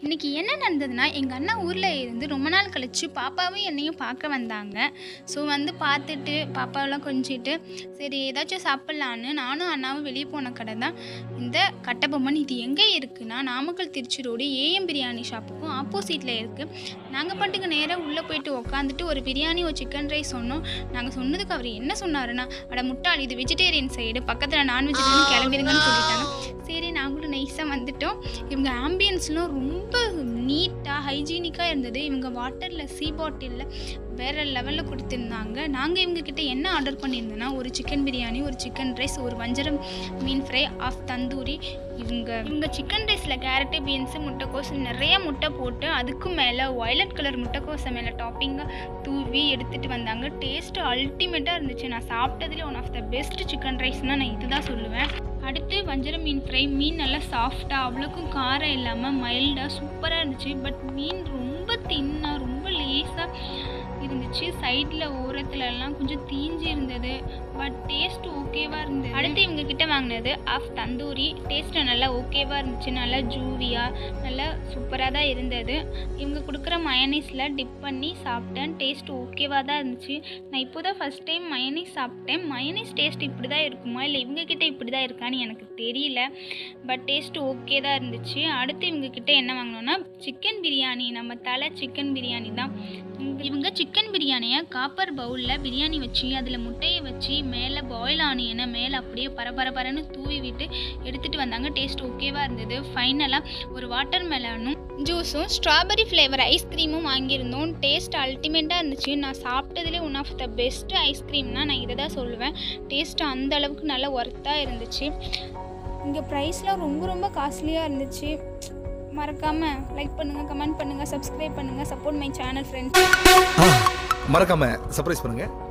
இன்றைக்கி என்ன நடந்ததுன்னா எங்கள் அண்ணா ஊரில் இருந்து ரொம்ப நாள் கழித்து பாப்பாவும் என்னையும் பார்க்க வந்தாங்க ஸோ வந்து பார்த்துட்டு பாப்பாவெல்லாம் கொஞ்சிட்டு சரி ஏதாச்சும் சாப்பிட்லான்னு நானும் அண்ணாவும் வெளியே போன கடை தான் இந்த கட்டபொம்மன் இது எங்கே இருக்குன்னா நாமக்கல் திருச்சி ரோடு ஏஎம் பிரியாணி ஷாப்புக்கும் ஆப்போசிட்டில் இருக்குது நாங்கள் பாட்டுக்கு நேராக உள்ளே போயிட்டு உக்காந்துட்டு ஒரு பிரியாணி ஒரு சிக்கன் ரைஸ் சொன்னோம் நாங்கள் சொன்னதுக்கு அவர் என்ன சொன்னாருன்னா அட முட்டாள் இது வெஜிடேரியன் சைடு பக்கத்தில் நான்வெஜிடேரியன் கிளம்பிடுங்கன்னு சொல்லிட்டாங்க சரி நாங்களும் நைஸாக வந்துட்டோம் இவங்க ஆம்பியன்ஸ்லாம் ரொம்ப நீட்டாக ஹைஜீனிக்காக இருந்தது இவங்க வாட்டரில் சீ பாட்டிலில் வேறு லெவலில் கொடுத்துருந்தாங்க நாங்கள் இவங்கக்கிட்ட என்ன ஆர்டர் பண்ணியிருந்தோன்னா ஒரு சிக்கன் பிரியாணி ஒரு சிக்கன் ரைஸ் ஒரு வஞ்சரம் மீன் ஃப்ரை ஆஃப் தந்தூரி இவங்க இவங்க சிக்கன் ரைஸில் கேரட்டு பீன்ஸு முட்டைக்கோஸ் நிறைய முட்டை போட்டு அதுக்கு மேலே வயலட் கலர் முட்டைக்கோஸை மேலே டாப்பிங்காக தூவி எடுத்துகிட்டு வந்தாங்க டேஸ்ட்டு அல்டிமேட்டாக இருந்துச்சு நான் சாப்பிட்டதுல one of the best chicken ரைஸ்னால் நான் இதுதான் சொல்லுவேன் அடுத்து வஞ்சரம் மீன் ஃப்ரை மீன் நல்லா சாஃப்டாக அவ்வளோக்கும் காரம் இல்லாமல் மைல்டாக சூப்பராக இருந்துச்சு பட் மீன் ரொம்ப தின்னாக ரொம்ப லேஸாக இருந்துச்சு சைடில் ஓரத்துல எல்லாம் கொஞ்சம் தீஞ்சு இருந்தது பட் டேஸ்ட் ஓகேவாக இருந்தது அடுத்து இவங்க கிட்ட வாங்கினது ஆஃப் தந்தூரி டேஸ்ட்டு நல்லா ஓகேவாக இருந்துச்சு நல்லா ஜூவியாக நல்லா சூப்பராக தான் இருந்தது இவங்க கொடுக்குற மயனீஸில் டிப் பண்ணி சாப்பிட்டேன் டேஸ்ட் ஓகேவாக தான் இருந்துச்சு நான் இப்போ தான் ஃபஸ்ட் டைம் மயனீஸ் சாப்பிட்டேன் மயனீஸ் டேஸ்ட் இப்படி தான் இருக்குமா இல்லை இவங்க கிட்ட இப்படி தான் இருக்கான்னு எனக்கு தெரியல பட் டேஸ்ட் ஓகே தான் இருந்துச்சு அடுத்து இவங்க கிட்ட என்ன வாங்கினோன்னா சிக்கன் பிரியாணி நம்ம தலை சிக்கன் பிரியாணி தான் இவங்க- இவங்க சிக்கன் பிரியாணியை காப்பர் பவுலில் பிரியாணி வச்சு அதில் முட்டையை வச்சு மேலே பாயில் ஆனியனை மேலே அப்படியே பரபரபரன்னு தூவி விட்டு எடுத்துகிட்டு வந்தாங்க டேஸ்ட் ஓகேவாக இருந்தது ஃபைனலாக ஒரு வாட்டர் மெலனும் ஜூஸும் ஸ்ட்ராபெரி ஃப்ளேவர் ஐஸ்கிரீமும் வாங்கியிருந்தோம் டேஸ்ட் அல்டிமேட்டாக இருந்துச்சு நான் சாப்பிட்டதுலே ஒன் ஆஃப் த பெஸ்ட் ஐஸ்கிரீம்னா நான் இதை தான் சொல்லுவேன் டேஸ்ட் அந்த அளவுக்கு நல்ல ஒர்த்தாக இருந்துச்சு இங்கே ப்ரைஸ்லாம் ரொம்ப ரொம்ப காஸ்ட்லியாக இருந்துச்சு மறக்காமல் லைக் பண்ணுங்கள் கமெண்ட் பண்ணுங்கள் சப்ஸ்கிரைப் பண்ணுங்கள் சப்போர்ட் மை சேனல் ஃப்ரெண்ட்ஸ் மறக்காம சர்ப்ரைஸ் பண்ணுங்க